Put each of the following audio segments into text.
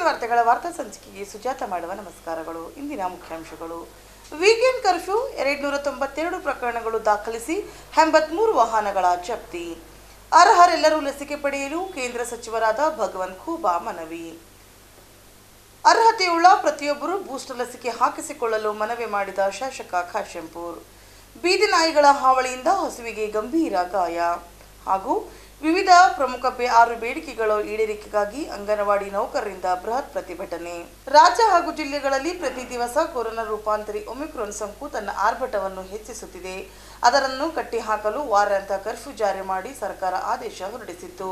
ವಾರ್ತೆಗಳ ವಾರ್ತಾ ಸಂಚಿಕೆಗೆ ಸುಜಾತ ಮಾಡುವ ನಮಸ್ಕಾರಗಳು ಇಂದಿನ ಮುಖ್ಯಾಂಶಗಳು ವೀಕೆಂಡ್ ಕರ್ಫ್ಯೂ ಎರಡ್ನೂರ ತೊಂಬತ್ತೆರಡು ಪ್ರಕರಣಗಳು ದಾಖಲಿಸಿ ಎಂಬತ್ಮೂರು ವಾಹನಗಳ ಜಪ್ತಿ ಅರ್ಹರೆಲ್ಲರೂ ಲಸಿಕೆ ಪಡೆಯಲು ಕೇಂದ್ರ ಸಚಿವರಾದ ಭಗವಂತ್ ಖೂಬಾ ಮನವಿ ಅರ್ಹತೆಯುಳ್ಳ ಪ್ರತಿಯೊಬ್ಬರು ಬೂಸ್ಟರ್ ಲಸಿಕೆ ಹಾಕಿಸಿಕೊಳ್ಳಲು ಮನವಿ ಮಾಡಿದ ಶಾಸಕ ಖಾಶೆಂಪುರ್ ಬೀದಿ ನಾಯಿಗಳ ಹಾವಳಿಯಿಂದ ಹಸುವಿಗೆ ಗಂಭೀರ ಗಾಯ ಹಾಗೂ ವಿವಿಧ ಪ್ರಮುಖ ಬೆ ಆರು ಬೇಡಿಕೆಗಳು ಈಡೇರಿಕೆಗಾಗಿ ಅಂಗನವಾಡಿ ನೌಕರರಿಂದ ಬೃಹತ್ ಪ್ರತಿಭಟನೆ ರಾಜ್ಯ ಹಾಗೂ ಜಿಲ್ಲೆಗಳಲ್ಲಿ ಪ್ರತಿ ದಿವಸ ಕೊರೋನಾ ರೂಪಾಂತರಿ ಒಮಿಕ್ರಾನ್ ಸೋಂಕು ತನ್ನ ಆರ್ಭಟವನ್ನು ಹೆಚ್ಚಿಸುತ್ತಿದೆ ಅದರನ್ನು ಕಟ್ಟಿಹಾಕಲು ವಾರಾಂತ ಕರ್ಫ್ಯೂ ಜಾರಿ ಮಾಡಿ ಸರ್ಕಾರ ಆದೇಶ ಹೊರಡಿಸಿತ್ತು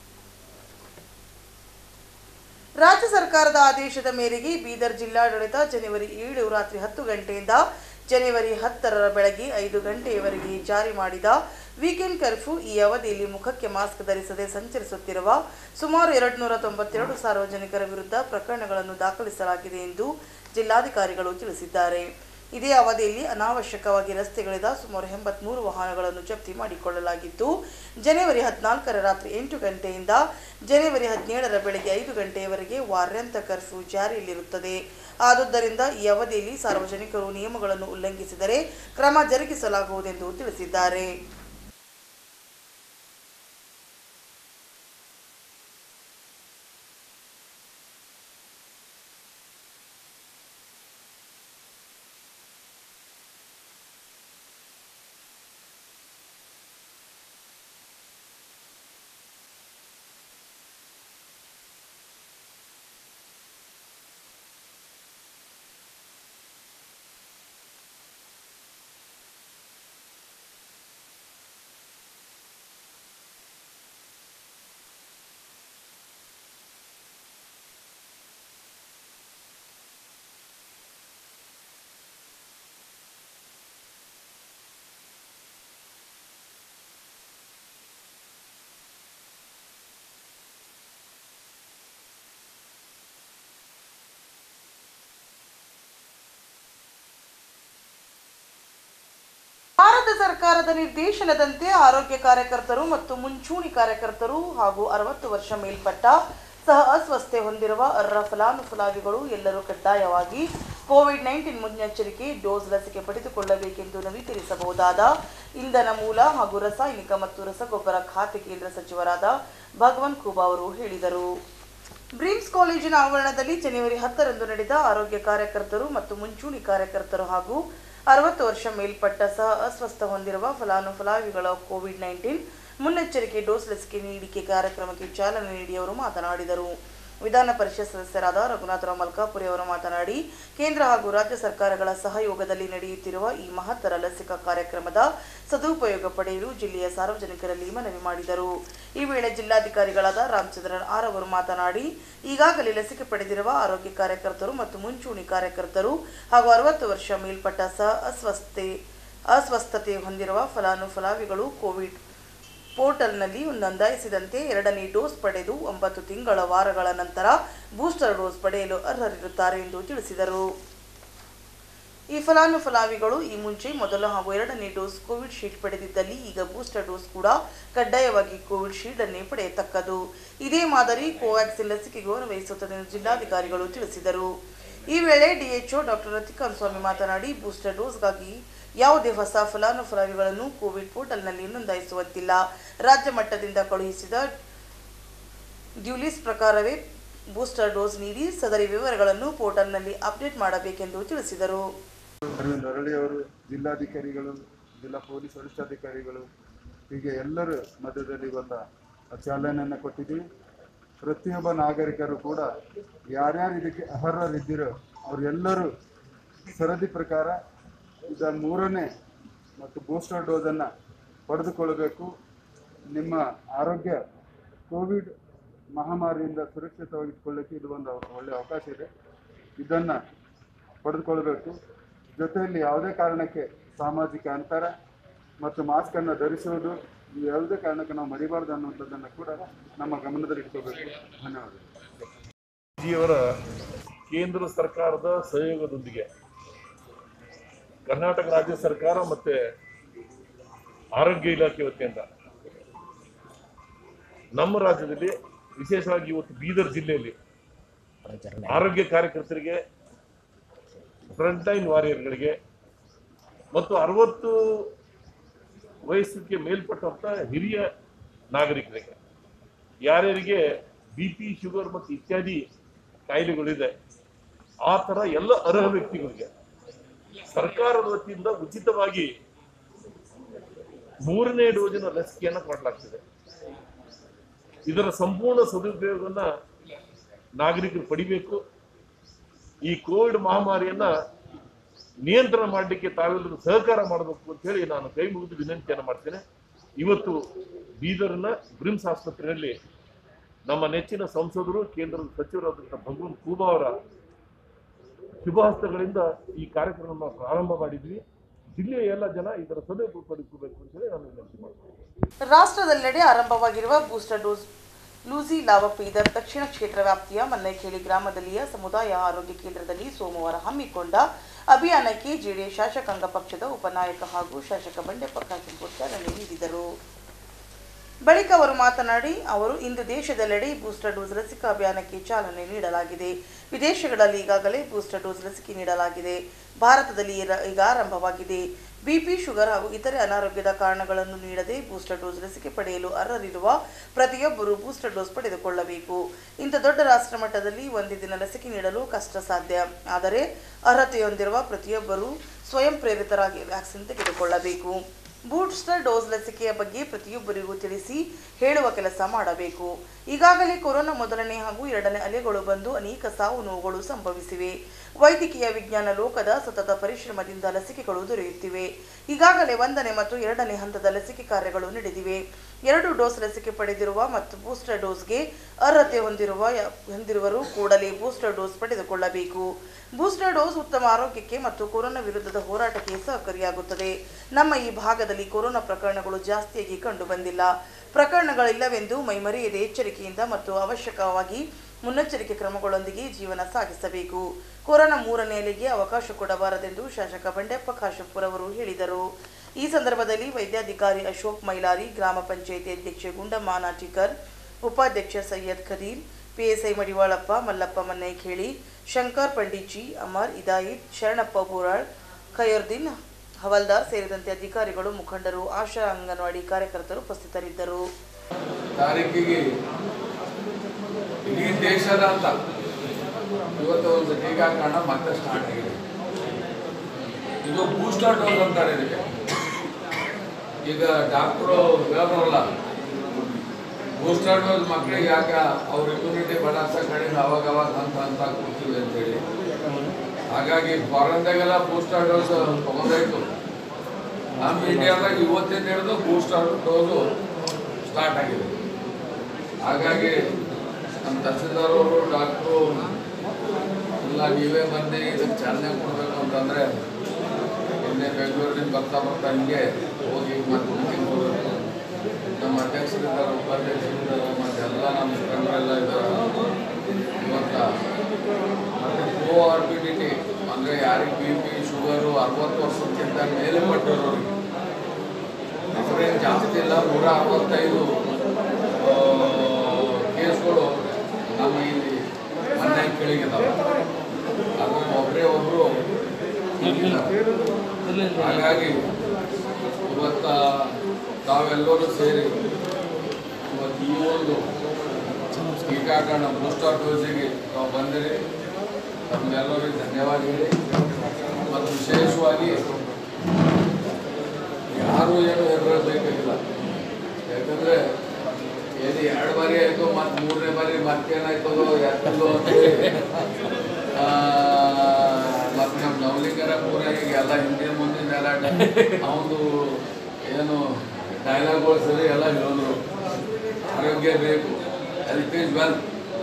ರಾಜ್ಯ ಸರ್ಕಾರದ ಆದೇಶದ ಮೇರೆಗೆ ಬೀದರ್ ಜಿಲ್ಲಾಡಳಿತ ಜನವರಿ ಏಳು ರಾತ್ರಿ ಹತ್ತು ಗಂಟೆಯಿಂದ ಜನವರಿ ಹತ್ತರ ಬೆಳಗ್ಗೆ ಐದು ಗಂಟೆಯವರೆಗೆ ಜಾರಿ ಮಾಡಿದ ವೀಕೆಂಡ್ ಕರ್ಫ್ಯೂ ಈ ಅವಧಿಯಲ್ಲಿ ಮುಖಕ್ಕೆ ಮಾಸ್ಕ್ ಧರಿಸದೆ ಸಂಚರಿಸುತ್ತಿರುವ ಸುಮಾರು ಎರಡು ನೂರ ತೊಂಬತ್ತೆರಡು ಸಾರ್ವಜನಿಕರ ವಿರುದ್ಧ ಪ್ರಕರಣಗಳನ್ನು ದಾಖಲಿಸಲಾಗಿದೆ ಎಂದು ಜಿಲ್ಲಾಧಿಕಾರಿಗಳು ತಿಳಿಸಿದ್ದಾರೆ ಇದೇ ಅವಧಿಯಲ್ಲಿ ಅನಾವಶ್ಯಕವಾಗಿ ರಸ್ತೆಗಳಿದ ಸುಮಾರು ಎಂಬತ್ಮೂರು ವಾಹನಗಳನ್ನು ಜಪ್ತಿ ಮಾಡಿಕೊಳ್ಳಲಾಗಿದ್ದು ಜನವರಿ ಹದಿನಾಲ್ಕರ ರಾತ್ರಿ ಎಂಟು ಗಂಟೆಯಿಂದ ಜನವರಿ ಹದಿನೇಳರ ಬೆಳಗ್ಗೆ ಐದು ಗಂಟೆಯವರೆಗೆ ವಾರ್ಯಾಂತ ಕರ್ಫ್ಯೂ ಜಾರಿಯಲ್ಲಿರುತ್ತದೆ ಆದುದರಿಂದ ಈ ಅವಧಿಯಲ್ಲಿ ಸಾರ್ವಜನಿಕರು ನಿಯಮಗಳನ್ನು ಉಲ್ಲಂಘಿಸಿದರೆ ಕ್ರಮ ಜರುಗಿಸಲಾಗುವುದೆಂದು ತಿಳಿಸಿದ್ದಾರೆ ಭಾರತ ಸರ್ಕಾರದ ನಿರ್ದೇಶನದಂತೆ ಆರೋಗ್ಯ ಕಾರ್ಯಕರ್ತರು ಮತ್ತು ಮುಂಚೂಣಿ ಕಾರ್ಯಕರ್ತರು ಹಾಗೂ ಅರವತ್ತು ವರ್ಷ ಮೇಲ್ಪಟ್ಟ ಸಹ ಅಸ್ವಸ್ಥತೆ ಹೊಂದಿರುವ ಅರ್ಹ ಫಲಾನುಫಲಾಭಿಗಳು ಎಲ್ಲರೂ ಕಡ್ಡಾಯವಾಗಿ ಕೋವಿಡ್ ನೈನ್ಟೀನ್ ಮುನ್ನೆಚ್ಚರಿಕೆ ಡೋಸ್ ಲಸಿಕೆ ಪಡೆದುಕೊಳ್ಳಬೇಕೆಂದು ನವೀಕರಿಸಬಹುದಾದ ಇಂಧನ ಮೂಲ ಹಾಗೂ ರಾಸಾಯನಿಕ ಮತ್ತು ರಸಗೊಬ್ಬರ ಖಾತೆ ಕೇಂದ್ರ ಸಚಿವರಾದ ಭಗವಂತ್ ಖೂಬಾ ಅವರು ಹೇಳಿದರು ಬ್ರೀಮ್ಸ್ ಕಾಲೇಜಿನ ಆವರಣದಲ್ಲಿ ಜನವರಿ ಹತ್ತರಂದು ನಡೆದ ಆರೋಗ್ಯ ಕಾರ್ಯಕರ್ತರು ಮತ್ತು ಮುಂಚೂಣಿ ಕಾರ್ಯಕರ್ತರು ಹಾಗೂ ಅರವತ್ತು ವರ್ಷ ಮೇಲ್ಪಟ್ಟ ಸಹ ಅಸ್ವಸ್ಥ ಹೊಂದಿರುವ ಫಲಾನುಫಲಾಭಿಗಳ ಕೋವಿಡ್ ನೈನ್ಟೀನ್ ಮುನ್ನೆಚ್ಚರಿಕೆ ಡೋಸ್ ಲಸಿಕೆ ನೀಡಿಕೆ ಕಾರ್ಯಕ್ರಮಕ್ಕೆ ಚಾಲನೆ ನೀಡಿ ಅವರು ಮಾತನಾಡಿದರು ವಿಧಾನ ಪರಿಷತ್ ಸದಸ್ಯರಾದ ರಘುನಾಥರಾವ್ ಮಲ್ಕಾಪುರಿ ಅವರು ಮಾತನಾಡಿ ಕೇಂದ್ರ ಹಾಗೂ ರಾಜ್ಯ ಸರ್ಕಾರಗಳ ಸಹಯೋಗದಲ್ಲಿ ನಡೆಯುತ್ತಿರುವ ಈ ಮಹತ್ತರ ಲಸಿಕಾ ಕಾರ್ಯಕ್ರಮದ ಸದುಪಯೋಗ ಪಡೆಯಲು ಜಿಲ್ಲೆಯ ಸಾರ್ವಜನಿಕರಲ್ಲಿ ಮನವಿ ಮಾಡಿದರು ಈ ವೇಳೆ ಜಿಲ್ಲಾಧಿಕಾರಿಗಳಾದ ರಾಮಚಂದ್ರನ್ ಆರ್ ಅವರು ಮಾತನಾಡಿ ಈಗಾಗಲೇ ಲಸಿಕೆ ಪಡೆದಿರುವ ಆರೋಗ್ಯ ಕಾರ್ಯಕರ್ತರು ಮತ್ತು ಮುಂಚೂಣಿ ಕಾರ್ಯಕರ್ತರು ಹಾಗೂ ಅರವತ್ತು ವರ್ಷ ಮೇಲ್ಪಟ್ಟ ಸಹ ಅಸ್ವಸ್ಥತೆ ಅಸ್ವಸ್ಥತೆ ಹೊಂದಿರುವ ಫಲಾನುಫಲಾಭಿಗಳು ಕೋವಿಡ್ ಪೋರ್ಟಲ್ನಲ್ಲಿ ನೋಂದಾಯಿಸಿದಂತೆ ಎರಡನೇ ಡೋಸ್ ಪಡೆದು ಒಂಬತ್ತು ತಿಂಗಳ ವಾರಗಳ ನಂತರ ಬೂಸ್ಟರ್ ಡೋಸ್ ಪಡೆಯಲು ಅರ್ಹರಿರುತ್ತಾರೆ ಎಂದು ತಿಳಿಸಿದರು ಈ ಫಲಾನುಫಲಾಭಿಗಳು ಈ ಮುಂಚೆ ಮೊದಲ ಹಾಗೂ ಎರಡನೇ ಡೋಸ್ ಕೋವಿಡ್ ಶೀಟ್ ಪಡೆದಿದ್ದಲ್ಲಿ ಈಗ ಬೂಸ್ಟರ್ ಡೋಸ್ ಕೂಡ ಕಡ್ಡಾಯವಾಗಿ ಕೋವಿಡ್ ಶೀಟ್ ಅನ್ನೇ ಪಡೆಯತಕ್ಕದು ಇದೇ ಮಾದರಿ ಕೋವ್ಯಾಕ್ಸಿನ್ ಲಸಿಕೆಗೂ ಅನ್ವಯಿಸುತ್ತದೆ ಎಂದು ಜಿಲ್ಲಾಧಿಕಾರಿಗಳು ತಿಳಿಸಿದರು ಈ ವೇಳೆ ಡಿಎಚ್ಒ ಡಾಕ್ಟರ್ ರತಿಕಾಂತ್ ಸ್ವಾಮಿ ಮಾತನಾಡಿ ಬೂಸ್ಟರ್ ಡೋಸ್ಗಾಗಿ ಯಾವುದೇ ಹೊಸ ಫಲಾನುಫಲಾಭಿಗಳನ್ನು ಕೋವಿಡ್ ಪೋರ್ಟಲ್ನಲ್ಲಿ ನೋಂದಾಯಿಸುವಂತಿಲ್ಲ ರಾಜ್ಯ ಮಟ್ಟದಿಂದ ಕಳುಹಿಸಿದ ಡ್ಯೂಲಿಸ್ ಪ್ರಕಾರವೇ ಬೂಸ್ಟರ್ ಡೋಸ್ ನೀಡಿ ಸದರಿ ವಿವರಗಳನ್ನು ಪೋರ್ಟಲ್ನಲ್ಲಿ ಅಪ್ಡೇಟ್ ಮಾಡಬೇಕೆಂದು ತಿಳಿಸಿದರು ಅರವಿಂದ್ ಅರಳಿ ಅವರು ಜಿಲ್ಲಾಧಿಕಾರಿಗಳು ಜಿಲ್ಲಾ ಪೊಲೀಸ್ ವರಿಷ್ಠಾಧಿಕಾರಿಗಳು ಹೀಗೆ ಎಲ್ಲರ ಮಧ್ಯದಲ್ಲಿ ಒಂದು ಚಾಲನೆಯನ್ನು ಕೊಟ್ಟಿದ್ದೀವಿ ಪ್ರತಿಯೊಬ್ಬ ನಾಗರಿಕರು ಕೂಡ ಯಾರ್ಯಾರು ಇದಕ್ಕೆ ಅರ್ಹರಿದ್ದೀರೋ ಅವರೆಲ್ಲರೂ ಸರದಿ ಪ್ರಕಾರ ಇದ ಮೂರನೇ ಮತ್ತು ಬೂಸ್ಟರ್ ಡೋಸನ್ನು ಪಡೆದುಕೊಳ್ಳಬೇಕು ನಿಮ್ಮ ಆರೋಗ್ಯ ಕೋವಿಡ್ ಮಹಾಮಾರಿಯಿಂದ ಸುರಕ್ಷಿತವಾಗಿಟ್ಕೊಳ್ಳಿಕ್ಕೆ ಇದು ಒಂದು ಒಳ್ಳೆಯ ಅವಕಾಶ ಇದೆ ಇದನ್ನು ಪಡೆದುಕೊಳ್ಬೇಕು ಜೊತೆಯಲ್ಲಿ ಯಾವುದೇ ಕಾರಣಕ್ಕೆ ಸಾಮಾಜಿಕ ಅಂತರ ಮತ್ತು ಮಾಸ್ಕನ್ನು ಧರಿಸುವುದು ಇವು ಯಾವುದೇ ಕಾರಣಕ್ಕೆ ನಾವು ಮರಿಬಾರ್ದು ಅನ್ನುವಂಥದ್ದನ್ನು ಕೂಡ ನಮ್ಮ ಗಮನದಲ್ಲಿ ಇಟ್ಕೋಬೇಕು ಧನ್ಯವಾದಗಳು ಜಿಯವರ ಕೇಂದ್ರ ಸರ್ಕಾರದ ಸಹಯೋಗದೊಂದಿಗೆ ಕರ್ನಾಟಕ ರಾಜ್ಯ ಸರ್ಕಾರ ಮತ್ತೆ ಆರೋಗ್ಯ ಇಲಾಖೆ ವತಿಯಿಂದ ನಮ್ಮ ರಾಜ್ಯದಲ್ಲಿ ವಿಶೇಷವಾಗಿ ಇವತ್ತು ಬೀದರ್ ಜಿಲ್ಲೆಯಲ್ಲಿ ಆರೋಗ್ಯ ಕಾರ್ಯಕರ್ತರಿಗೆ ಫ್ರಂಟ್ ಲೈನ್ ವಾರಿಯರ್ಗಳಿಗೆ ಮತ್ತು ಅರವತ್ತು ವಯಸ್ಸಿಗೆ ಮೇಲ್ಪಟ್ಟಂತ ಹಿರಿಯ ನಾಗರಿಕರಿಗೆ ಯಾರ್ಯಾರಿಗೆ ಬಿ ಪಿ ಶುಗರ್ ಮತ್ತು ಇತ್ಯಾದಿ ಕಾಯಿಲೆಗಳಿದೆ ಆ ಥರ ಎಲ್ಲ ಅರ್ಹ ವ್ಯಕ್ತಿಗಳಿಗೆ ಸರ್ಕಾರದ ವತಿಯಿಂದ ಉಚಿತವಾಗಿ ಮೂರನೇ ಡೋಸಿನ ಲಸಿಕೆಯನ್ನು ಕೊಡಲಾಗ್ತಿದೆ ಇದರ ಸಂಪೂರ್ಣ ಸದುಪಯೋಗವನ್ನ ನಾಗರಿಕರು ಪಡಿಬೇಕು ಈ ಕೋವಿಡ್ ಮಹಾಮಾರಿಯನ್ನ ನಿಯಂತ್ರಣ ಮಾಡಲಿಕ್ಕೆ ತಾವೆಲ್ಲರೂ ಸಹಕಾರ ಮಾಡಬೇಕು ಅಂತ ಹೇಳಿ ನಾನು ಕೈ ಮುಗಿದು ವಿನಂತಿಯನ್ನು ಮಾಡ್ತೇನೆ ಇವತ್ತು ಬೀದರ್ನ ಬ್ರಿಮ್ಸ್ ಆಸ್ಪತ್ರೆಯಲ್ಲಿ ನಮ್ಮ ನೆಚ್ಚಿನ ಸಂಸದರು ಕೇಂದ್ರದ ಸಚಿವರಾದಂಥ ಭಗವಂತ ಖೂಬಾ ಅವರ ಶುಭಹಸ್ತಗಳಿಂದ ಈ ಕಾರ್ಯಕ್ರಮ ಪ್ರಾರಂಭ ಮಾಡಿದ್ವಿ ಜಿಲ್ಲೆಯ ಎಲ್ಲ ಜನ ಇದರ ಸದುಪಯೋಗ ಪಡಿಸಬೇಕು ಅಂತ ಹೇಳಿ ನಾನು ವಿನಂತಿ ಮಾಡ್ತೇನೆ ರಾಷ್ಟ್ರದೆಲ್ಲೆಡೆ ಆರಂಭವಾಗಿರುವ ಬೂಸ್ಟರ್ ಡೋಸ್ ಲೂಸಿ ಲಾವಪೀದರ್ ದಕ್ಷಿಣ ಕ್ಷೇತ್ರ ವ್ಯಾಪ್ತಿಯ ಮನ್ನೈಖೇಳಿ ಗ್ರಾಮದಲ್ಲಿಯ ಸಮುದಾಯ ಆರೋಗ್ಯ ಕೇಂದ್ರದಲ್ಲಿ ಸೋಮವಾರ ಹಮ್ಮಿಕೊಂಡ ಅಭಿಯಾನಕ್ಕೆ ಜೆಡಿಎಸ್ ಶಾಸಕಾಂಗ ಪಕ್ಷದ ಉಪನಾಯಕ ಹಾಗೂ ಶಾಸಕ ಬಂಡೆಪ್ಪ ಕಾಶಂಪುರ್ ಚಾಲನೆ ನೀಡಿದರು ಬಳಿಕ ಅವರು ಮಾತನಾಡಿ ಅವರು ಇಂದು ದೇಶದೆಲ್ಲೆಡೆ ಬೂಸ್ಟರ್ ಡೋಸ್ ಲಸಿಕಾ ಅಭಿಯಾನಕ್ಕೆ ಚಾಲನೆ ನೀಡಲಾಗಿದೆ ವಿದೇಶಗಳಲ್ಲಿ ಈಗಾಗಲೇ ಬೂಸ್ಟರ್ ಡೋಸ್ ಲಸಿಕೆ ನೀಡಲಾಗಿದೆ ಭಾರತದಲ್ಲಿ ಇರ- ಈಗ ಆರಂಭವಾಗಿದೆ ಬಿಪಿ ಶುಗರ್ ಹಾಗೂ ಇತರೆ ಅನಾರೋಗ್ಯದ ಕಾರಣಗಳನ್ನು ನೀಡದೆ ಬೂಸ್ಟರ್ ಡೋಸ್ ಲಸಿಕೆ ಪಡೆಯಲು ಅರ್ಹರಿರುವ ಪ್ರತಿಯೊಬ್ಬರು ಬೂಸ್ಟರ್ ಡೋಸ್ ಪಡೆದುಕೊಳ್ಳಬೇಕು ಇಂಥ ದೊಡ್ಡ ರಾಷ್ಟ್ರ ಮಟ್ಟದಲ್ಲಿ ಒಂದೇ ದಿನ ಲಸಿಕೆ ನೀಡಲು ಕಷ್ಟ ಸಾಧ್ಯ ಆದರೆ ಅರ್ಹತೆ ಹೊಂದಿರುವ ಪ್ರತಿಯೊಬ್ಬರು ಸ್ವಯಂ ಪ್ರೇರಿತರಾಗಿ ವ್ಯಾಕ್ಸಿನ್ ತೆಗೆದುಕೊಳ್ಳಬೇಕು ಬೂಸ್ಟರ್ ಡೋಸ್ ಲಸಿಕೆಯ ಬಗ್ಗೆ ಪ್ರತಿಯೊಬ್ಬರಿಗೂ ತಿಳಿಸಿ ಹೇಳುವ ಕೆಲಸ ಮಾಡಬೇಕು ಈಗಾಗಲೇ ಕೊರೋನಾ ಮೊದಲನೇ ಹಾಗೂ ಎರಡನೇ ಅಲೆಗಳು ಬಂದು ಅನೇಕ ಸಾವು ನೋವುಗಳು ಸಂಭವಿಸಿವೆ ವೈದ್ಯಕೀಯ ವಿಜ್ಞಾನ ಲೋಕದ ಸತತ ಪರಿಶ್ರಮದಿಂದ ಲಸಿಕೆಗಳು ದೊರೆಯುತ್ತಿವೆ ಈಗಾಗಲೇ ಒಂದನೇ ಮತ್ತು ಎರಡನೇ ಹಂತದ ಲಸಿಕೆ ಕಾರ್ಯಗಳು ನಡೆದಿವೆ ಎರಡು ಡೋಸ್ ಲಸಿಕೆ ಪಡೆದಿರುವ ಮತ್ತು ಬೂಸ್ಟರ್ ಡೋಸ್ಗೆ ಅರ್ಹತೆ ಹೊಂದಿರುವ ಹೊಂದಿರುವರು ಕೂಡಲೇ ಬೂಸ್ಟರ್ ಡೋಸ್ ಪಡೆದುಕೊಳ್ಳಬೇಕು ಬೂಸ್ಟರ್ ಡೋಸ್ ಉತ್ತಮ ಆರೋಗ್ಯಕ್ಕೆ ಮತ್ತು ಕೊರೋನಾ ವಿರುದ್ಧದ ಹೋರಾಟಕ್ಕೆ ಸಹಕಾರಿಯಾಗುತ್ತದೆ ನಮ್ಮ ಈ ಭಾಗದಲ್ಲಿ ಕೊರೋನಾ ಪ್ರಕರಣಗಳು ಜಾಸ್ತಿಯಾಗಿ ಕಂಡು ಬಂದಿಲ್ಲ ಪ್ರಕರಣಗಳಿಲ್ಲವೆಂದು ಮೈಮರೆಯದೆ ಎಚ್ಚರಿಕೆಯಿಂದ ಮತ್ತು ಅವಶ್ಯಕವಾಗಿ ಮುನ್ನೆಚ್ಚರಿಕೆ ಕ್ರಮಗಳೊಂದಿಗೆ ಜೀವನ ಸಾಗಿಸಬೇಕು ಕೊರೋನಾ ಮೂರನೇ ಅಲೆಗೆ ಅವಕಾಶ ಕೊಡಬಾರದೆಂದು ಶಾಸಕ ಬಂಡೆಪ್ಪ ಕಾಶಂಪುರ್ ಅವರು ಹೇಳಿದರು ಈ ಸಂದರ್ಭದಲ್ಲಿ ವೈದ್ಯಾಧಿಕಾರಿ ಅಶೋಕ್ ಮೈಲಾರಿ ಗ್ರಾಮ ಪಂಚಾಯಿತಿ ಅಧ್ಯಕ್ಷೆ ಗುಂಡಮ್ಮ ನಾಟಿಕರ್ ಉಪಾಧ್ಯಕ್ಷ ಸೈಯದ್ ಖದೀರ್ ಪಿಎಸ್ಐ ಮಡಿವಾಳಪ್ಪ ಮಲ್ಲಪ್ಪ ಮನ್ನೈಖೇಳಿ ಶಂಕರ್ ಪಂಡಿಚಿ ಅಮರ್ ಇದಾಯಿತ್ ಶರಣಪ್ಪ ಬೋರಾಳ್ ಖಯರ್ದೀನ್ ಹವಲ್ದಾರ್ ಸೇರಿದಂತೆ ಅಧಿಕಾರಿಗಳು ಮುಖಂಡರು ಆಶಾ ಅಂಗನವಾಡಿ ಕಾರ್ಯಕರ್ತರು ಉಪಸ್ಥಿತರಿದ್ದರು ತಾರೀಕಿಗೆ ಇಡೀ ದೇಶದಾದ್ಯಂತ ಇವತ್ತು ಒಂದು ಟೀಕಾಕರಣ ಮತ್ತೆ ಸ್ಟಾರ್ಟ್ ಆಗಿದೆ ಇದು ಬೂಸ್ಟರ್ ಡೋಸ್ ಅಂತಾರೆ ಇದಕ್ಕೆ ಈಗ ಡಾಕ್ಟ್ರು ಹೇಳೋರಲ್ಲ ಬೂಸ್ಟರ್ ಡೋಸ್ ಮಕ್ಕಳಿಗೆ ಯಾಕೆ ಅವ್ರ ಇಮ್ಯುನಿಟಿ ಬಡಾಸ ಕಡಿಮೆ ಅವಾಗ ಅವಾಗ ಹಂತ ಹಂತ ಕೊಡ್ತೀವಿ ಅಂತೇಳಿ ಹಾಗಾಗಿ ಫಾರಿನ್ದಾಗೆಲ್ಲ ಬೂಸ್ಟರ್ ಡೋಸ್ ತಗೊಂಡಾಯ್ತು ನಮ್ಮ ಇಂಡಿಯಾದಾಗ ಇವತ್ತಿನ ಹಿಡಿದು ಬೂಸ್ಟರ್ ಡೋಸು ಸ್ಟಾರ್ಟ್ ಆಗಿದೆ ಹಾಗಾಗಿ ನಮ್ಮ ತಹಸೀಲ್ದಾರ್ ಅವರು ಡಾಕ್ಟ್ರು ಇಲ್ಲ ನೀವೇ ಬಂದು ಇದಕ್ಕೆ ಚಾಲನೆ ಕೊಡಬೇಕು ಅಂತಂದರೆ ನಿನ್ನೆ ಬೆಂಗಳೂರಿನಿಂದ ಬರ್ತಾ ಬರ್ತಾ ಹಿಂಗೆ ಹೋಗಿ ಮತ್ತೆ ಮೀಟಿಂಗ್ ಹೋಗಬೇಕು ನಮ್ಮ ಅಧ್ಯಕ್ಷರಿದ್ದಾರೆ ಉಪಾಧ್ಯಕ್ಷರಿದ್ದಾರೆ ಮತ್ತೆಲ್ಲ ನಮ್ಮ ಮುಖಂಡರೆಲ್ಲ ಇದ್ದಾರೆ ಇವತ್ತು ಮತ್ತು ಕೋ ಆರ್ಬಿಡಿಟಿ ಅಂದರೆ ಯಾರಿಗೆ ಬಿ ಪಿ ಶುಗರು ಅರವತ್ತು ವರ್ಷಕ್ಕಿಂತ ಮೇಲೆ ಪಟ್ಟಿರೋರಿಗೆ ಅವರೇನು ಜಾಸ್ತಿ ಇಲ್ಲ ನೂರ ಅರವತ್ತೈದು ಆ, ಕೇಸ್ಗಳು ನಮ್ಮ ಇಲ್ಲಿ ಮನೆ ಕೆಳಗಿದಾವೆ ಅದು ಒಬ್ಬರೇ ಒಬ್ಬರು ಹಾಗಾಗಿ ಇವತ್ತ ತಾವೆಲ್ಲರೂ ಸೇರಿ ಇವತ್ತು ಈ ಒಂದು ಟೀಕಾಕರಣ ಬೂಸ್ಟರ್ ಡೋಸಿಗೆ ತಾವು ಬಂದಿರಿ ತಮಗೆಲ್ಲರಿಗೂ ಧನ್ಯವಾದ ಹೇಳಿ ಮತ್ತು ವಿಶೇಷವಾಗಿ ಯಾರು ಏನು ಹೆದರಬೇಕಾಗಿಲ್ಲ ಯಾಕಂದ್ರೆ ಏನು ಎರಡು ಬಾರಿ ಆಯ್ತು ಮತ್ತೆ ಮೂರನೇ ಬಾರಿ ಮತ್ತೇನಾಯ್ತದೋ ಯಾಕಂದೋ ಅಂತೇಳಿ ಮತ್ತೆ ನಮ್ಮ ನವಲಿಂಗರ ಪೂರ ಈಗ ಎಲ್ಲ ಹಿಂದಿನ ಮುಂದಿನ ಎಲ್ಲ ಅವನು ಏನು ಡೈಲಾಗ್ಗಳು ಸರಿ ಎಲ್ಲ ಹೇಳಿದ್ರು ಆರೋಗ್ಯ ಬೇಕು ಹೆಲ್ತ್ ಈಸ್ ವೆಲ್ತ್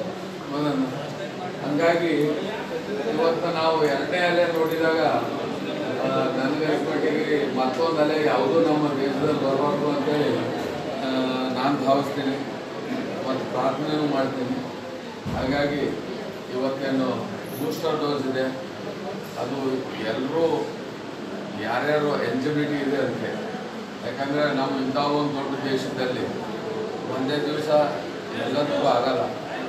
ಹಂಗಾಗಿ ಇವತ್ತು ನಾವು ಎರಡನೇ ಅಲೆ ನೋಡಿದಾಗ ಆ, ನನಗೆ ಮಟ್ಟಿಗೆ ಮತ್ತೊಂದು ಅಲೆ ಯಾವುದೂ ನಮ್ಮ ದೇಶದಲ್ಲಿ ಬರಬಾರ್ದು ಅಂತೇಳಿ ಆ, ನಾನು ಭಾವಿಸ್ತೀನಿ ಮತ್ತು ಪ್ರಾರ್ಥನೆಯೂ ಮಾಡ್ತೀನಿ ಹಾಗಾಗಿ ಇವತ್ತೇನು ಬೂಸ್ಟರ್ ಡೋಸ್ ಇದೆ ಅದು ಎಲ್ಲರೂ ಯಾರ್ಯಾರು ಎಲಿಜಿಬಿಲಿಟಿ ಇದೆ ಅಂತೆ ಯಾಕಂದರೆ ನಾವು ಇಂಥ ಒಂದು ದೊಡ್ಡ ದೇಶದಲ್ಲಿ ಒಂದೇ ದಿವಸ ಎಲ್ಲದಕ್ಕೂ ಆಗಲ್ಲ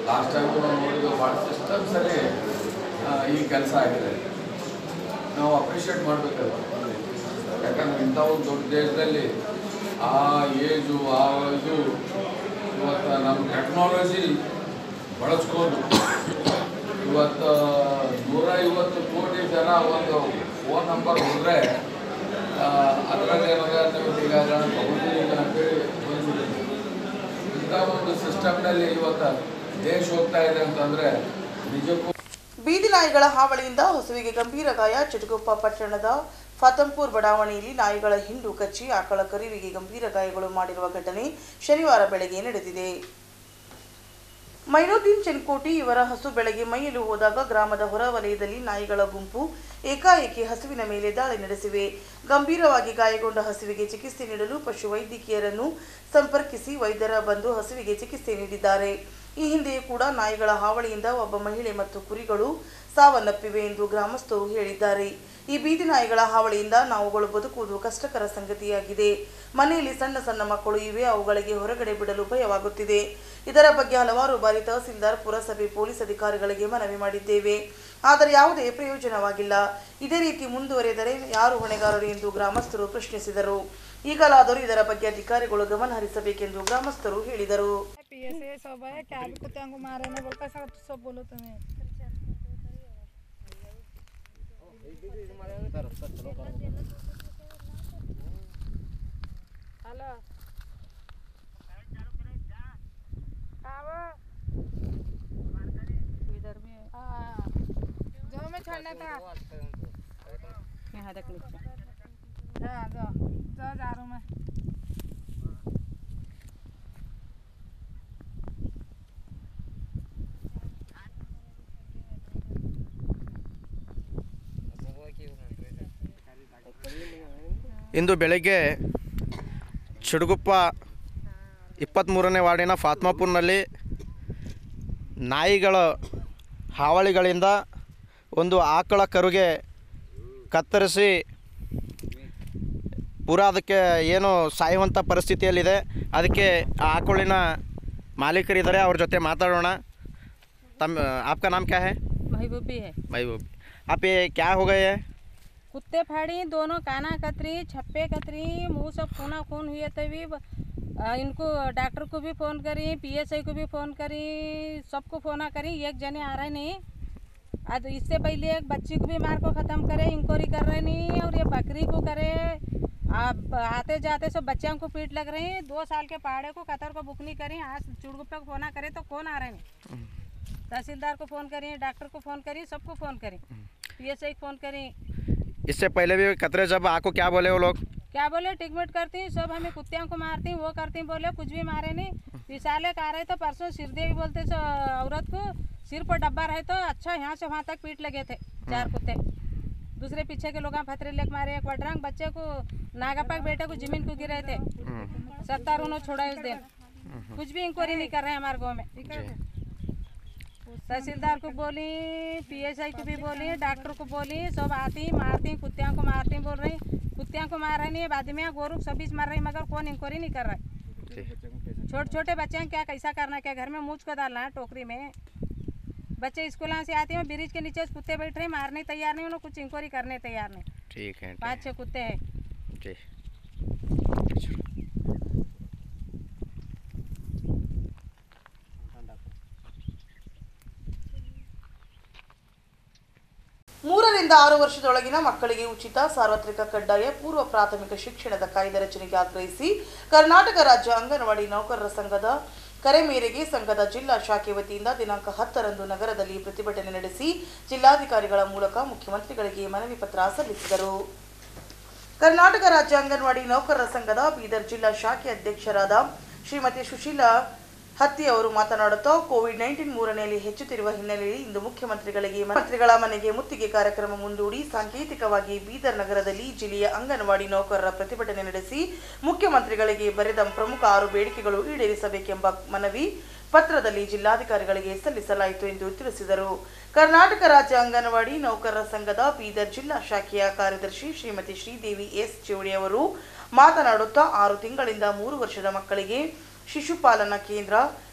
ಲಾಸ್ಟ್ ಟೈಮು ನಾವು ನೋಡಿದ್ದು ಭಾಳ ಸಿಸ್ಟಮ್ಸಲ್ಲಿ ಈ ಕೆಲಸ ಆಗಿದೆ ನಾವು ಅಪ್ರಿಷಿಯೇಟ್ ಮಾಡಬೇಕಲ್ಲ ಯಾಕಂದ್ರೆ ಇಂಥ ಒಂದು ದೊಡ್ಡ ದೇಶದಲ್ಲಿ ಆ ಏಜು ಆ ಇದು ಇವತ್ತು ನಮ್ಮ ಟೆಕ್ನಾಲಜಿ ಬಳಸ್ಕೊಂಡು ಇವತ್ತು ನೂರ ಐವತ್ತು ಕೋಟಿ ಜನ ಒಂದು ಫೋನ್ ನಂಬರ್ ಹೋದರೆ ಅದರಲ್ಲಿ ಏನಾಗ ನೀವು ಈಗ ನಾನು ತಗೊಂಡಿದ್ದೀಗ ಅಂತೇಳಿ ಬಂದ್ಬಿಟ್ಟಿದೆ ಇಂಥ ಒಂದು ಸಿಸ್ಟಮ್ನಲ್ಲಿ ಇವತ್ತು ದೇಶ ಹೋಗ್ತಾ ಇದೆ ಅಂತಂದರೆ ನಿಜಕ್ಕೂ ಬೀದಿ ನಾಯಿಗಳ ಹಾವಳಿಯಿಂದ ಹಸುವಿಗೆ ಗಂಭೀರ ಗಾಯ ಚಿಟಗುಪ್ಪ ಪಟ್ಟಣದ ಫಾತಂಪುರ್ ಬಡಾವಣೆಯಲ್ಲಿ ನಾಯಿಗಳ ಹಿಂಡು ಕಚ್ಚಿ ಆಕಳ ಕರುವಿಗೆ ಗಂಭೀರ ಗಾಯಗಳು ಮಾಡಿರುವ ಘಟನೆ ಶನಿವಾರ ಬೆಳಗ್ಗೆ ನಡೆದಿದೆ ಮೈನುದ್ದೀನ್ ಚೆನ್ಕೋಟಿ ಇವರ ಹಸು ಬೆಳಗ್ಗೆ ಮೈಯಲು ಹೋದಾಗ ಗ್ರಾಮದ ಹೊರವಲಯದಲ್ಲಿ ನಾಯಿಗಳ ಗುಂಪು ಏಕಾಏಕಿ ಹಸುವಿನ ಮೇಲೆ ದಾಳಿ ನಡೆಸಿವೆ ಗಂಭೀರವಾಗಿ ಗಾಯಗೊಂಡ ಹಸುವಿಗೆ ಚಿಕಿತ್ಸೆ ನೀಡಲು ಪಶು ವೈದ್ಯಕೀಯರನ್ನು ಸಂಪರ್ಕಿಸಿ ವೈದ್ಯರ ಬಂದು ಹಸುವಿಗೆ ಚಿಕಿತ್ಸೆ ನೀಡಿದ್ದಾರೆ ಈ ಹಿಂದೆಯೂ ಕೂಡ ನಾಯಿಗಳ ಹಾವಳಿಯಿಂದ ಒಬ್ಬ ಮಹಿಳೆ ಮತ್ತು ಕುರಿಗಳು ಸಾವನ್ನಪ್ಪಿವೆ ಎಂದು ಗ್ರಾಮಸ್ಥರು ಹೇಳಿದ್ದಾರೆ ಈ ಬೀದಿ ನಾಯಿಗಳ ಹಾವಳಿಯಿಂದ ನಾವುಗಳು ಬದುಕುವುದು ಕಷ್ಟಕರ ಸಂಗತಿಯಾಗಿದೆ ಮನೆಯಲ್ಲಿ ಸಣ್ಣ ಸಣ್ಣ ಮಕ್ಕಳು ಇವೆ ಅವುಗಳಿಗೆ ಹೊರಗಡೆ ಬಿಡಲು ಭಯವಾಗುತ್ತಿದೆ ಇದರ ಬಗ್ಗೆ ಹಲವಾರು ಬಾರಿ ತಹಸೀಲ್ದಾರ್ ಪುರಸಭೆ ಪೊಲೀಸ್ ಅಧಿಕಾರಿಗಳಿಗೆ ಮನವಿ ಮಾಡಿದ್ದೇವೆ ಆದರೆ ಯಾವುದೇ ಪ್ರಯೋಜನವಾಗಿಲ್ಲ ಇದೇ ರೀತಿ ಮುಂದುವರೆದರೆ ಯಾರು ಹೊಣೆಗಾರರು ಎಂದು ಗ್ರಾಮಸ್ಥರು ಪ್ರಶ್ನಿಸಿದರು ಈಗಲಾದರೂ ಇದರ ಬಗ್ಗೆ ಅಧಿಕಾರಿಗಳು ಗಮನ ಹರಿಸಬೇಕೆಂದು ಗ್ರಾಮಸ್ಥರು ಹೇಳಿದರು पी एस ए सब है क्या भी कुत्ते को मारे ना बोलता सब सब बोलो तुम्हें हेलो कहाँ वो? हाँ जो मैं छोड़ना था यहाँ तक नीचे हाँ जो जो जा रहा हूँ मैं ಇಂದು ಬೆಳಗ್ಗೆ ಚಿಡುಗುಪ್ಪ ಇಪ್ಪತ್ತ್ಮೂರನೇ ವಾರ್ಡಿನ ಫಾತ್ಮಾಪುರ್ನಲ್ಲಿ ನಾಯಿಗಳ ಹಾವಳಿಗಳಿಂದ ಒಂದು ಆಕಳ ಕರುಗೆ ಕತ್ತರಿಸಿ ಪೂರಾ ಅದಕ್ಕೆ ಏನು ಸಾಯುವಂಥ ಪರಿಸ್ಥಿತಿಯಲ್ಲಿದೆ ಅದಕ್ಕೆ ಆ ಆಕಳಿನ ಮಾಲೀಕರಿದ್ದಾರೆ ಅವ್ರ ಜೊತೆ ಮಾತಾಡೋಣ ತಮ್ಮ ಆಪ್ಕಾ ನಾಮ್ ಕ್ಯಾ ಹೈ महबूब भी है महबूब आप ये क्या हो गए है कुत्ते फाड़ी दोनों काना कतरी छप्पे कतरी मुंह सब खूना खून हुए तभी ब- अ, इनको डॉक्टर को भी फ़ोन करी पीएसआई को भी फ़ोन करी सबको फ़ोन करी एक जने आ रहे नहीं आज इससे पहले एक बच्ची को भी मार को ख़त्म करे इंक्वायरी कर रहे नहीं और ये बकरी को करे आप आते जाते सब बच्चों को पीट लग रही दो साल के पहाड़े को कतर को बुक नहीं करी आज चुड़गुप्पा को फोन करे तो कौन आ रहे नहीं तहसीलदार को फ़ोन करी डॉक्टर को फ़ोन करी सबको फ़ोन करी पीएसआई को फ़ोन करी इससे पहले भी कतरे जब आपको क्या बोले वो लोग क्या बोले टिकमिट करती सब हमें कुत्तियों को मारती वो करती बोले कुछ भी मारे नहीं विशाले का रहे तो परसों सिरदेवी बोलते सो औरत को सिर पर डब्बा रहे तो अच्छा यहाँ से वहाँ तक पीट लगे थे चार कुत्ते दूसरे पीछे के लोग फतरे लेके मारे एक वडरंग बच्चे को नागापा बेटे को जमीन को गिरे थे सत्तर उन्होंने छोड़ा उस दिन कुछ भी इंक्वायरी नहीं कर रहे हैं हमारे गाँव में तहसीलदार को बोली पीएसआई को भी बोली डॉक्टर को बोली सब आती मारती कुत्तियों को मारती बोल रही कुत्तियों को मार रही नहीं आदमियाँ गोरू सभी मर रही मगर कौन इंक्वायरी नहीं कर रहा है छोटे छोटे बच्चे हैं, क्या कैसा करना है क्या घर में मूछ को डालना है टोकरी में बच्चे स्कूल से आते हैं ब्रिज के नीचे कुत्ते बैठ रहे हैं, मारने तैयार नहीं उन्होंने कुछ इंक्वायरी करने तैयार नहीं ठीक है पाँच छः कुत्ते हैं जी ಮೂರರಿಂದ ಆರು ವರ್ಷದೊಳಗಿನ ಮಕ್ಕಳಿಗೆ ಉಚಿತ ಸಾರ್ವತ್ರಿಕ ಕಡ್ಡಾಯ ಪೂರ್ವ ಪ್ರಾಥಮಿಕ ಶಿಕ್ಷಣದ ಕಾಯ್ದೆ ರಚನೆಗೆ ಆಗ್ರಹಿಸಿ ಕರ್ನಾಟಕ ರಾಜ್ಯ ಅಂಗನವಾಡಿ ನೌಕರರ ಸಂಘದ ಕರೆ ಮೇರೆಗೆ ಸಂಘದ ಜಿಲ್ಲಾ ಶಾಖೆ ವತಿಯಿಂದ ದಿನಾಂಕ ಹತ್ತರಂದು ನಗರದಲ್ಲಿ ಪ್ರತಿಭಟನೆ ನಡೆಸಿ ಜಿಲ್ಲಾಧಿಕಾರಿಗಳ ಮೂಲಕ ಮುಖ್ಯಮಂತ್ರಿಗಳಿಗೆ ಮನವಿ ಪತ್ರ ಸಲ್ಲಿಸಿದರು ಕರ್ನಾಟಕ ರಾಜ್ಯ ಅಂಗನವಾಡಿ ನೌಕರರ ಸಂಘದ ಬೀದರ್ ಜಿಲ್ಲಾ ಶಾಖೆ ಅಧ್ಯಕ್ಷರಾದ ಶ್ರೀಮತಿ ಸುಶೀಲಾ ಹತ್ತಿ ಅವರು ಮಾತನಾಡುತ್ತಾ ಕೋವಿಡ್ ನೈನ್ಟೀನ್ ಮೂರನೆಯಲ್ಲಿ ಹೆಚ್ಚುತ್ತಿರುವ ಹಿನ್ನೆಲೆಯಲ್ಲಿ ಇಂದು ಮುಖ್ಯಮಂತ್ರಿಗಳಿಗೆ ಮಂತ್ರಿಗಳ ಮನೆಗೆ ಮುತ್ತಿಗೆ ಕಾರ್ಯಕ್ರಮ ಮುಂದೂಡಿ ಸಾಂಕೇತಿಕವಾಗಿ ಬೀದರ್ ನಗರದಲ್ಲಿ ಜಿಲ್ಲೆಯ ಅಂಗನವಾಡಿ ನೌಕರರ ಪ್ರತಿಭಟನೆ ನಡೆಸಿ ಮುಖ್ಯಮಂತ್ರಿಗಳಿಗೆ ಬರೆದ ಪ್ರಮುಖ ಆರು ಬೇಡಿಕೆಗಳು ಈಡೇರಿಸಬೇಕೆಂಬ ಮನವಿ ಪತ್ರದಲ್ಲಿ ಜಿಲ್ಲಾಧಿಕಾರಿಗಳಿಗೆ ಸಲ್ಲಿಸಲಾಯಿತು ಎಂದು ತಿಳಿಸಿದರು ಕರ್ನಾಟಕ ರಾಜ್ಯ ಅಂಗನವಾಡಿ ನೌಕರರ ಸಂಘದ ಬೀದರ್ ಜಿಲ್ಲಾ ಶಾಖೆಯ ಕಾರ್ಯದರ್ಶಿ ಶ್ರೀಮತಿ ಶ್ರೀದೇವಿ ಎಸ್ ಚೌಡಿ ಅವರು ಮಾತನಾಡುತ್ತಾ ಆರು ತಿಂಗಳಿಂದ ಮೂರು ವರ್ಷದ ಮಕ್ಕಳಿಗೆ ಶಿಶುಪಾಲನಾ ಕೇಂದ್ರ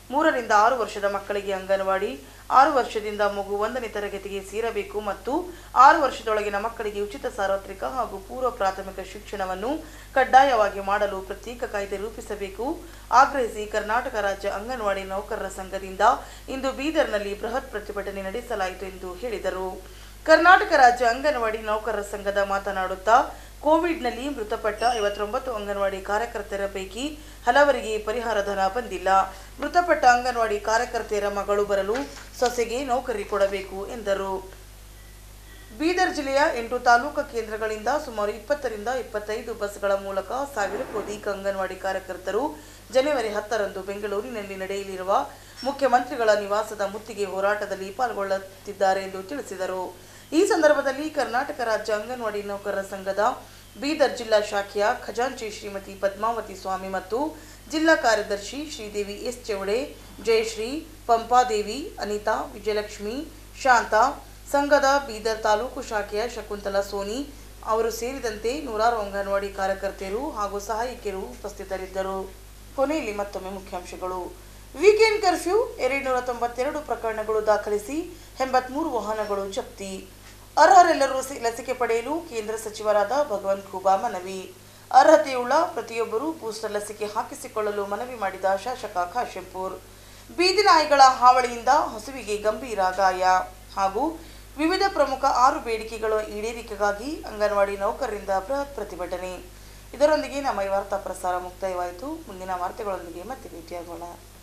ಮೂರರಿಂದ ಆರು ವರ್ಷದ ಮಕ್ಕಳಿಗೆ ಅಂಗನವಾಡಿ ಆರು ವರ್ಷದಿಂದ ಮಗು ಒಂದನೇ ತರಗತಿಗೆ ಸೇರಬೇಕು ಮತ್ತು ಆರು ವರ್ಷದೊಳಗಿನ ಮಕ್ಕಳಿಗೆ ಉಚಿತ ಸಾರ್ವತ್ರಿಕ ಹಾಗೂ ಪೂರ್ವ ಪ್ರಾಥಮಿಕ ಶಿಕ್ಷಣವನ್ನು ಕಡ್ಡಾಯವಾಗಿ ಮಾಡಲು ಪ್ರತ್ಯೇಕ ಕಾಯ್ದೆ ರೂಪಿಸಬೇಕು ಆಗ್ರಹಿಸಿ ಕರ್ನಾಟಕ ರಾಜ್ಯ ಅಂಗನವಾಡಿ ನೌಕರರ ಸಂಘದಿಂದ ಇಂದು ಬೀದರ್ನಲ್ಲಿ ಬೃಹತ್ ಪ್ರತಿಭಟನೆ ನಡೆಸಲಾಯಿತು ಎಂದು ಹೇಳಿದರು ಕರ್ನಾಟಕ ರಾಜ್ಯ ಅಂಗನವಾಡಿ ನೌಕರರ ಸಂಘದ ಮಾತನಾಡುತ್ತಾ ಕೋವಿಡ್ನಲ್ಲಿ ಮೃತಪಟ್ಟ ಐವತ್ತೊಂಬತ್ತು ಅಂಗನವಾಡಿ ಕಾರ್ಯಕರ್ತರ ಪೈಕಿ ಹಲವರಿಗೆ ಪರಿಹಾರ ಧನ ಬಂದಿಲ್ಲ ಮೃತಪಟ್ಟ ಅಂಗನವಾಡಿ ಕಾರ್ಯಕರ್ತೆಯರ ಮಗಳು ಬರಲು ಸೊಸೆಗೆ ನೌಕರಿ ಕೊಡಬೇಕು ಎಂದರು ಬೀದರ್ ಜಿಲ್ಲೆಯ ಎಂಟು ತಾಲೂಕು ಕೇಂದ್ರಗಳಿಂದ ಸುಮಾರು ಇಪ್ಪತ್ತರಿಂದ ಇಪ್ಪತ್ತೈದು ಬಸ್ಗಳ ಮೂಲಕ ಸಾವಿರಕ್ಕೂ ಅಧಿಕ ಅಂಗನವಾಡಿ ಕಾರ್ಯಕರ್ತರು ಜನವರಿ ಹತ್ತರಂದು ಬೆಂಗಳೂರಿನಲ್ಲಿ ನಡೆಯಲಿರುವ ಮುಖ್ಯಮಂತ್ರಿಗಳ ನಿವಾಸದ ಮುತ್ತಿಗೆ ಹೋರಾಟದಲ್ಲಿ ಪಾಲ್ಗೊಳ್ಳುತ್ತಿದ್ದಾರೆ ಎಂದು ತಿಳಿಸಿದರು ಈ ಸಂದರ್ಭದಲ್ಲಿ ಕರ್ನಾಟಕ ರಾಜ್ಯ ಅಂಗನವಾಡಿ ನೌಕರರ ಸಂಘದ ಬೀದರ್ ಜಿಲ್ಲಾ ಶಾಖೆಯ ಖಜಾಂಚಿ ಶ್ರೀಮತಿ ಪದ್ಮಾವತಿ ಸ್ವಾಮಿ ಮತ್ತು ಜಿಲ್ಲಾ ಕಾರ್ಯದರ್ಶಿ ಶ್ರೀದೇವಿ ಎಸ್ ಚೌಡೆ ಜಯಶ್ರೀ ಪಂಪಾದೇವಿ ಅನಿತಾ ವಿಜಯಲಕ್ಷ್ಮಿ ಶಾಂತಾ ಸಂಘದ ಬೀದರ್ ತಾಲೂಕು ಶಾಖೆಯ ಶಕುಂತಲಾ ಸೋನಿ ಅವರು ಸೇರಿದಂತೆ ನೂರಾರು ಅಂಗನವಾಡಿ ಕಾರ್ಯಕರ್ತೆಯರು ಹಾಗೂ ಸಹಾಯಕಿಯರು ಉಪಸ್ಥಿತರಿದ್ದರು ಕೊನೆಯಲ್ಲಿ ಮತ್ತೊಮ್ಮೆ ಮುಖ್ಯಾಂಶಗಳು ವೀಕೆಂಡ್ ಕರ್ಫ್ಯೂ ಎರಡುನೂರ ತೊಂಬತ್ತೆರಡು ಪ್ರಕರಣಗಳು ದಾಖಲಿಸಿ ಎಂಬತ್ಮೂರು ವಾಹನಗಳು ಜಪ್ತಿ ಅರ್ಹರೆಲ್ಲರೂ ಸಿ- ಲಸಿಕೆ ಪಡೆಯಲು ಕೇಂದ್ರ ಸಚಿವರಾದ ಭಗವಂತ್ ಖೂಬಾ ಮನವಿ ಅರ್ಹತೆಯುಳ್ಳ ಪ್ರತಿಯೊಬ್ಬರೂ ಬೂಸ್ಟರ್ ಲಸಿಕೆ ಹಾಕಿಸಿಕೊಳ್ಳಲು ಮನವಿ ಮಾಡಿದ ಶಾಸಕ ಕಾಶೆಂಪುರ್ ಬೀದಿ ನಾಯಿಗಳ ಹಾವಳಿಯಿಂದ ಹಸುವಿಗೆ ಗಂಭೀರ ಗಾಯ ಹಾಗೂ ವಿವಿಧ ಪ್ರಮುಖ ಆರು ಬೇಡಿಕೆಗಳ ಈಡೇರಿಕೆಗಾಗಿ ಅಂಗನವಾಡಿ ನೌಕರರಿಂದ ಬೃಹತ್ ಪ್ರತಿಭಟನೆ ಇದರೊಂದಿಗೆ ನಮ್ಮ ಈ ವಾರ್ತಾ ಪ್ರಸಾರ ಮುಕ್ತಾಯವಾಯಿತು ಮುಂದಿನ ವಾರ್ತೆಗಳೊಂದಿಗೆ ಮತ್ತೆ ಭೇಟಿಯಾಗೋಣ